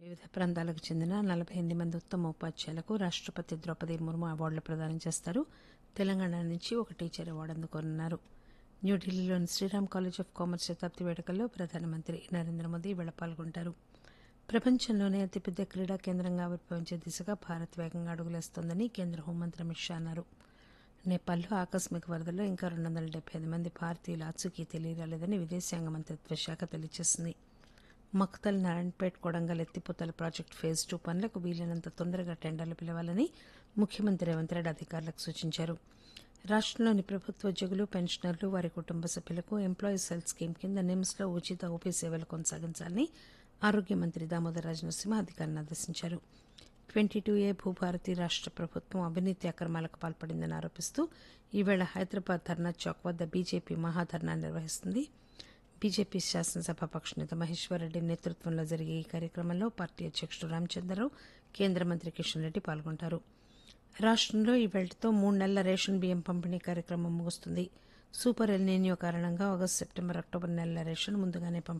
వివిధ ప్రాంతాలకు చెందిన నలభై ఎనిమిది మంది ఉత్తమ ఉపాధ్యాయులకు రాష్టపతి ద్రౌపది ముర్ము అవార్డులు ప్రదానం చేస్తారు తెలంగాణ నుంచి ఒక టీచర్ అవార్డు అందుకోనున్నారు న్యూఢిల్లీలోని శ్రీరామ్ కాలేజ్ ఆఫ్ కామర్స్ శతాబ్ది వేడుకల్లో ప్రధానమంత్రి నరేంద్ర మోదీ ఇవాళ పాల్గొంటారు ప్రపంచంలోనే అతిపెద్ద క్రీడా కేంద్రంగా ఆవిర్భవించే దిశగా భారత్ వేగంగా అడుగులేస్తోందని కేంద్ర హోంమంత్రి అమిత్ షా అన్నారు నేపాల్లో ఆకస్మిక వరదల్లో ఇంకా రెండు వందల డెబ్బై ఐదు మంది భారతీయుల ఆచూకీ తెలియరాలేదని విదేశాంగ మంత్రిత్వ శాఖ తెలియజేసింది మక్తల్ నారాయణపేట్ కొడంగల్ ఎత్తిపోతల ప్రాజెక్టు ఫేజ్ టూ పనులకు వీలైనంత తొందరగా టెండర్లు పిలవాలని ముఖ్యమంత్రి రేవంత్ రెడ్డి అధికారులకు సూచించారు రాష్టంలోని ప్రభుత్వ ఉద్యోగులు పెన్షనర్లు వారి కుటుంబ సభ్యులకు ఎంప్లాయీస్ హెల్త్ స్కీమ్ కింద నిమ్స్లో ఉచిత ఓపీ సేవలు కొనసాగించాలని ఆరోగ్య మంత్రి దామోదర్ రాజ నరసింహ అధికారులను ఆదేశించారు ట్వంటీ టూ ఏ భూభారతి రాష్ట ప్రభుత్వం అవినీతి అక్రమాలకు పాల్పడిందని ఆరోపిస్తూ ఈవేళ హైదరాబాద్ ధర్నా చౌక్ వద్ద బీజేపీ మహాధర్నా నిర్వహిస్తుంది బీజేపీ శాసనసభాపక్ష నేత మహేశ్వర్ రెడ్డి నేతృత్వంలో జరిగే ఈ కార్యక్రమంలో పార్టీ అధ్యక్షుడు రామచంద్రరావు కేంద్ర మంత్రి కిషన్ రెడ్డి పాల్గొంటారు రాష్టంలో ఈ వెళ్టుతో మూడు నెలల రేషన్ బియ్యం పంపిణీ కార్యక్రమం ముగుస్తుంది సూపర్ ఎల్నీనియో కారణంగా ఆగస్టు సెప్టెంబర్ అక్టోబర్ నెలల రేషన్ ముందుగానే పంపిణీ